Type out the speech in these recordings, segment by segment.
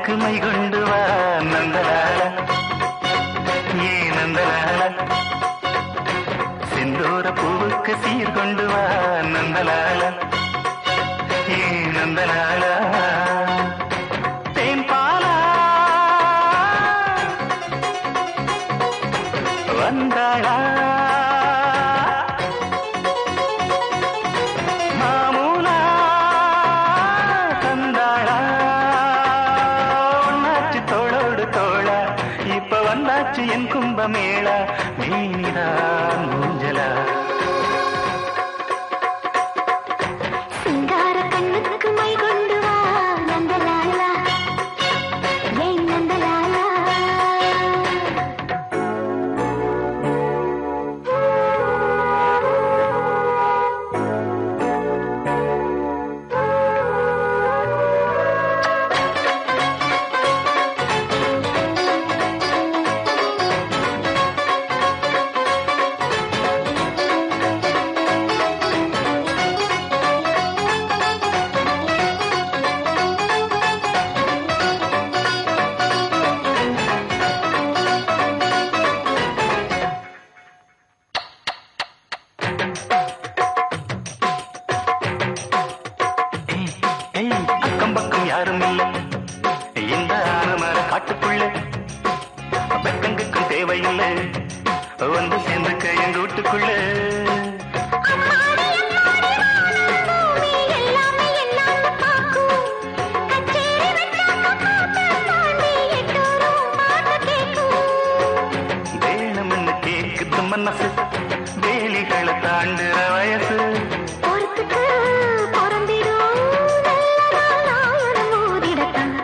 கண்ணுக்கு மை கொண்டு வா நந்தலால ஏ நந்தலால செந்தூர பூவுக்கு சீர் கொண்டு வா நந்தலால ஏ நந்தலால தேன் பாலா வந்தாளா மாமூலா தந்தாளா ஒன்னாச்சு தோளோடு தோளா இப்ப வந்தாச்சு என் கும்பமேளா மீனிதான் மூஞ்சலா சிங்கார கண்ணுக்கு மை கொண்டு வா நந்தலாலா ஏன் நந்தலாலா ஏய், ஏய், அக்கம் பக்கம் யாரும் இல்ல இந்த ஆனமர காட்டுக்குள்ள வெக்கங்குக்கும் தேவையில்லை வந்து சேர்ந்துக்க எங்க வீட்டுக்குள்ள பூமி எல்லாமே என்னால பாக்கும் கச்சேரி வச்சாக்க பாட்ட தாண்டி எட்டூரும் பாட்டு கேக்கும் வேணும்னு கேக்குது மனசு வேலிகளை தாண்டுற வயசு பொறுத்துக்கு பொறந்திடும் நல்ல நாளாயிரம் ஊதிடத்தான்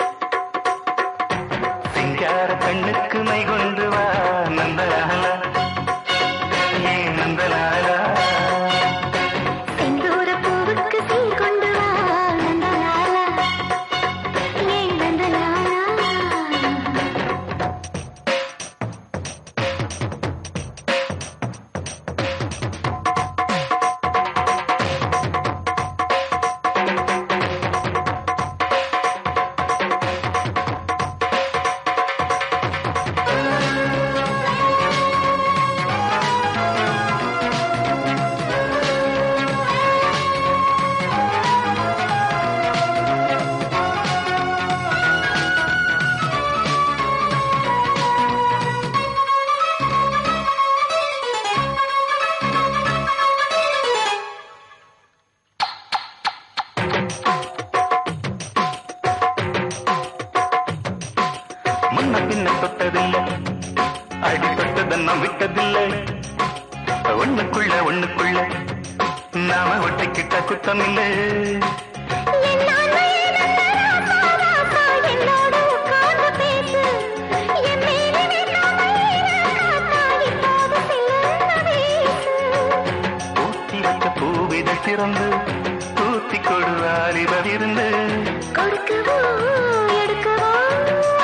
சிங்கார கண்ணுக்கு மை கொண்டு வா நந்தலாலா ஏ நந்தலாலா செந்தூர பூவுக்கு சீர் கொண்டு வா நந்தலாலா ஏன் நந்தலாலா முன்ன பின்ன தொட்டதில்லை அடி தொட்டதன்னம் விட்டதில்லை ஒண்ணுக்குள்ள ஒண்ணுக்குள்ள நாம ஒட்டிக்கிட்ட குத்தம் இல்லை என்னாலே நல்ல ராசா, ராசா, என்னோடு உட்கார்ந்து பேசு. என் மேலே வைக்காம ஈரக்காத்தா, இப்போது சில்லுன்னு வீசு. ஊத்தி வச்ச பூவிதழ் திறந்து ஊத்தி கொடு வாலிப இருந்து கொடுக்கவோ எடுக்கவோ